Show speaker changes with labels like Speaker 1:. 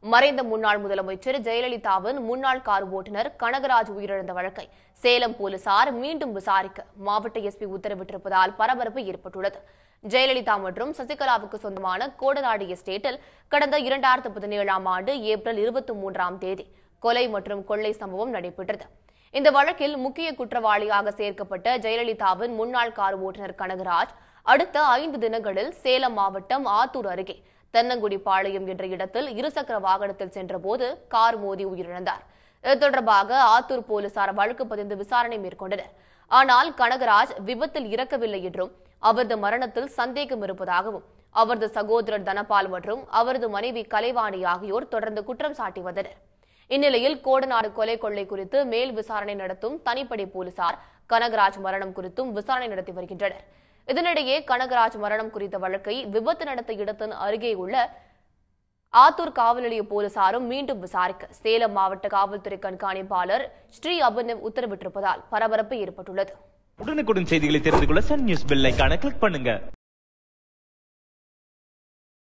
Speaker 1: மறைந்த முன்னாள் முதலமைச்சர் ஜெயலலிதாவின் முன்னாள் கார் ஓட்டுநர் கனகராஜ் உயிரிழந்த வழக்கை சேலம் போலீசார் மீண்டும் விசாரிக்க மாவட்ட எஸ்பி உத்தரவிட்டிருப்பதால் பரபரப்பு ஏற்பட்டுள்ளது ஜெயலலிதா மற்றும் சசிகலாவுக்கு சொந்தமான கோடநாடு எஸ்டேட்டில் கடந்த இரண்டாயிரத்து பதினேழாம் ஆண்டு ஏப்ரல் இருபத்தி மூன்றாம் தேதி கொலை மற்றும் கொள்ளை சம்பவம் நடைபெற்றது இந்த வழக்கில் முக்கிய குற்றவாளியாக சேர்க்கப்பட்ட ஜெயலலிதாவின் முன்னாள் கார் ஓட்டுநர் கனகராஜ் அடுத்த ஐந்து தினங்களில் சேலம் மாவட்டம் ஆத்தூர் அருகே தென்னங்குடி பாளையம் என்ற இடத்தில் இருசக்கர வாகனத்தில் சென்றபோது கார் மோதி உயிரிழந்தார் இது தொடர்பாக ஆத்தூர் போலீசார் வழக்கு பதிந்து விசாரணை மேற்கொண்டனர் ஆனால் கனகராஜ் விபத்தில் இறக்கவில்லை என்றும் அவரது மரணத்தில் சந்தேகம் இருப்பதாகவும் அவரது சகோதரர் தனபால் மற்றும் அவரது மனைவி கலைவாணி ஆகியோர் தொடர்ந்து குற்றம் சாட்டி வந்தனர் இந்நிலையில் கோடநாடு கொலை கொள்ளை குறித்து மேல் விசாரணை நடத்தும் தனிப்படை போலீசார் கனகராஜ் மரணம் குறித்தும் விசாரணை நடத்தி வருகின்றனர் இதனிடையே கனகராஜ் மரணம் குறித்த வழக்கை விபத்து நடந்த இடத்தின் அருகே உள்ள ஆத்தூர் காவல் நிலைய போலீசாரும் மீண்டும் விசாரிக்க சேலம் மாவட்ட காவல்துறை கண்காணிப்பாளர் ஸ்ரீ அபிநவ் உத்தரவிட்டிருப்பதால் பரபரப்பு ஏற்பட்டுள்ளது
Speaker 2: உடனுக்குடன் செய்திகளை தெரிந்து கொள்ள சன் நியூஸ் பெல் ஐகானை கிளிக் பண்ணுங்க